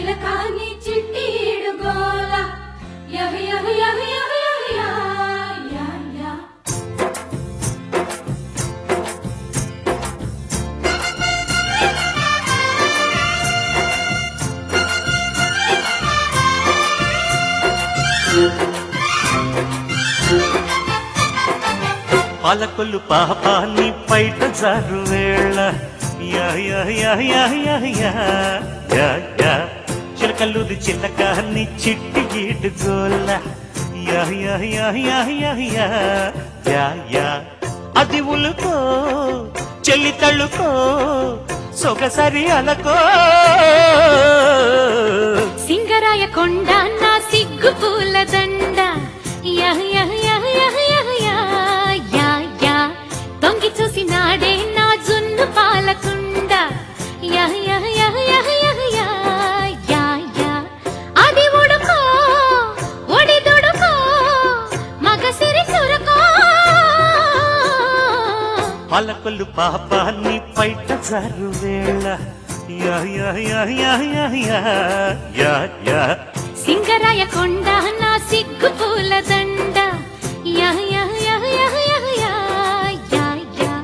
చిలకాని చిట్టీడు గోల యహ యహ యహ యహ యహ యా యా యా పాలకొల్లు పాపాన్ని బయట జారు వేళ యా యా యా యా యా యా యా యా చిలకల్లుది చిల్లకాన్ని చిట్టి గీడు గోల యా యా యా యా యా యా యా యా అది ఉలుకో చెల్లి తళ్ళుకో సొగసరి అలకో సింగరాయ కొండ నా సిగ్గు పూల దండ యహ యహ యహ యహ యహ యా యా యా తొంగి చూసి నాడే నా జున్ను పాలకుండ యహ యహ యహ యహ యహ యా యా యా అది ఉడుకో ఒడి దుడుకో మగ సిరి సురకో పాలకొల్లు పాపాన్ని బయట జారు వేళ యా యా యా యా యా యా యా యా సింగరాయ కొండ నా సిగ్గు పూల దండ యహ యహ యహ యహ యహ యా యా యా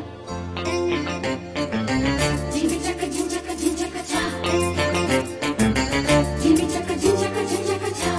జింగి చక జింజక జింజక చా జింగి చక జింజక జింజక చా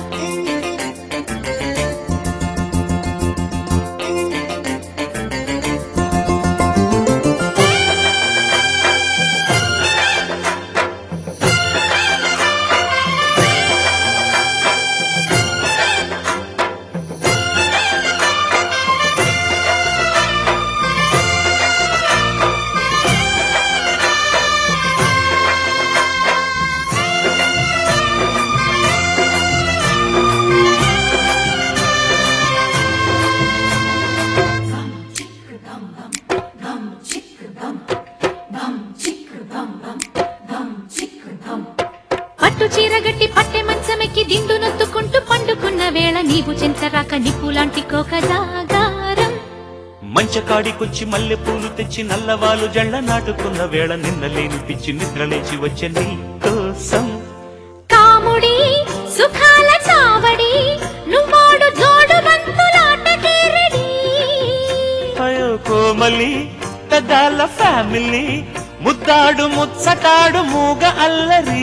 పట్టు చీరగట్టి పట్టె మంచమెక్కి దిండు నొత్తుకుంటూ పండుకున్న వేళ నీవు చెంతరాక నిప్పులాంటి కోక జాగారం మంచకాడికొచ్చి మల్లె పూలు తెచ్చి నల్లవాలు జళ్ళ నాటుకున్న వేళ నిన్న లేని పిచ్చి నిద్ర లేచి వచ్చే నీ కోసం కాముడి సుఖాల చావడి నువ్వాడు జోడు బంతులాటకే రెడీ అయ్యో కోమలి పెద్దాల ఫ్యామిలీ ముద్దాడు ముచ్చటాడు మూగ అల్లరి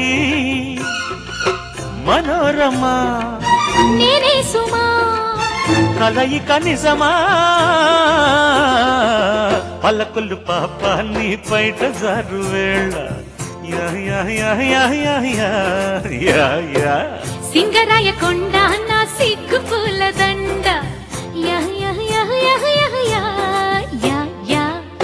మనోరమా నేనే సుమా కలయిక నిజమా పల్లకొల్లు పాపాన్ని బయట జారు వేళ యా యా యా యా యా యా యా యా సింగరాయ కొండ నా సిగ్గు పూల దండ యహ యహ యహ యహ యహ యా యా యా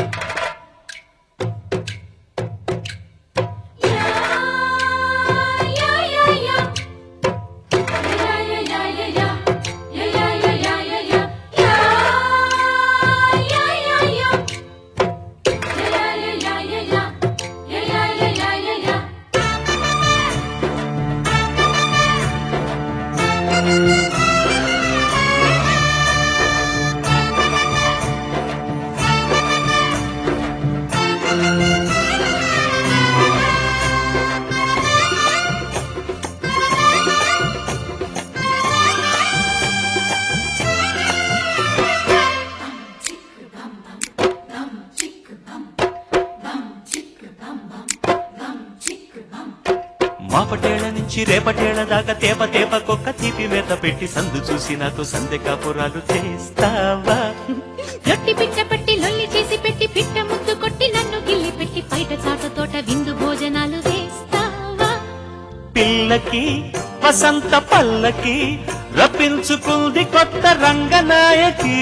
మాపటేళ్ల నుంచి రేపటేళ్ల దాకా తేప తేప కొక్క తీపి మేత పెట్టి సందు చూసి నాతో సందె కాపురాలు చేస్తావా రొట్టి పిట్ట పట్టి లొల్లి చేసి పెట్టి పిట్ట ముద్దు కొట్టి నన్ను గిల్లి పెట్టి బయట చాట తోట విందు భోజనాలు వేస్తావా పిల్లకి వసంత పల్లకి రప్పించుకుంది కొత్త రంగనాయకి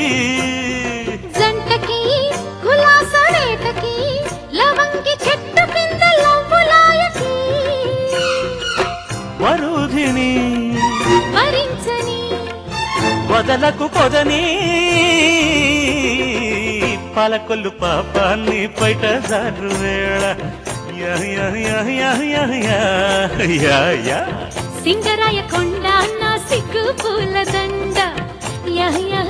జంటకి కులాస వేటకి లవంగి చెట్టు కింద లవ్వులాయకి వరుధిని వరించని వదలకు పొదని పాలకొల్లు పాపాన్ని బయట జారు వేళ యా యా యా యా యా యా యా యా సింగరాయ కొండ నా సిగ్గు పూల దండ యహ యహ